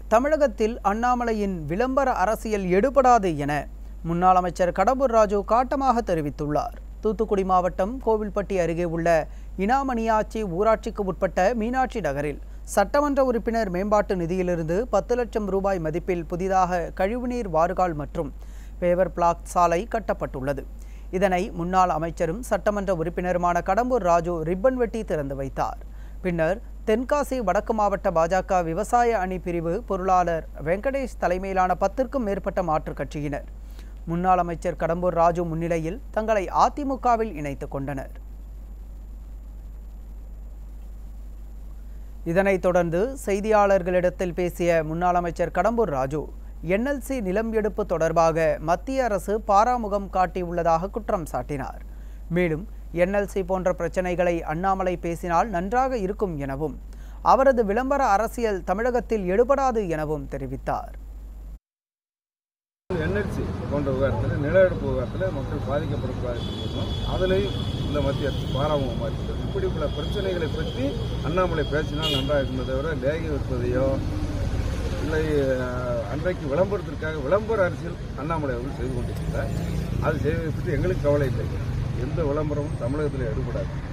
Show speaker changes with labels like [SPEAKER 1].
[SPEAKER 1] தமிழகத்தில் அண்ணாமலையின் விளம்பர அரசியல் எடுபடாது என முன்னாள் அமைச்சர் கடம்பூர் ராஜு காட்டமாக தெரிவித்துள்ளார் தூத்துக்குடி மாவட்டம் கோவில்பட்டி அருகே உள்ள இனாமணியாச்சி ஊராட்சிக்கு உட்பட்ட மீனாட்சி நகரில் சட்டமன்ற உறுப்பினர் மேம்பாட்டு நிதியிலிருந்து பத்து லட்சம் ரூபாய் மதிப்பில் புதிதாக கழிவுநீர் வாறுகால் மற்றும் பேவர் பிளாக் சாலை கட்டப்பட்டுள்ளது இதனை முன்னாள் அமைச்சரும் சட்டமன்ற உறுப்பினருமான கடம்பூர் ராஜு ரிப்பன் வெட்டி திறந்து வைத்தார் பின்னர் தென்காசி வடக்கு மாவட்ட பாஜக விவசாய அணி பிரிவு பொருளாளர் வெங்கடேஷ் தலைமையிலான பத்திற்கும் மேற்பட்ட மாற்றுக் கட்சியினர் முன்னாள் அமைச்சர் கடம்பூர் ராஜு முன்னிலையில் தங்களை அதிமுகவில் இணைத்துக் கொண்டனர் இதனைத் தொடர்ந்து செய்தியாளர்களிடத்தில் பேசிய முன்னாள் அமைச்சர் கடம்பூர் ராஜு என்எல்சி நிலம் எடுப்பு தொடர்பாக மத்திய அரசு பாராமுகம் காட்டியுள்ளதாக குற்றம் சாட்டினார் மேலும் என்எல்சி போன்ற பிரச்சனைகளை அண்ணாமலை பேசினால் நன்றாக இருக்கும் எனவும் அவரது விளம்பர அரசியல் தமிழகத்தில் எடுபடாது எனவும் தெரிவித்தார்
[SPEAKER 2] என்எல்சி போன்ற விவகாரத்தில் நில எடுப்பு விவகாரத்தில் மக்கள் பாதிக்கப்படக்கூடாது என்பதும் அதிலையும் இந்த மத்திய அரசு பாராமுகம் இருக்கிறது இப்படிப்பட்ட பிரச்சனைகளை பற்றி அண்ணாமலை பேசினால் நன்றாக இருக்குமே தவிர லேகி விற்பதையோ இல்லை அஹ், அன்றைக்கு விளம்பரத்திற்காக விளம்பர அரசியல் அண்ணாமலை அவர்கள் செய்து கொண்டிருக்கிறார் அது செய்வதை பற்றி எங்களுக்கு கவலை இல்லை எந்த விளம்பரமும் தமிழகத்தில் எடுபடாது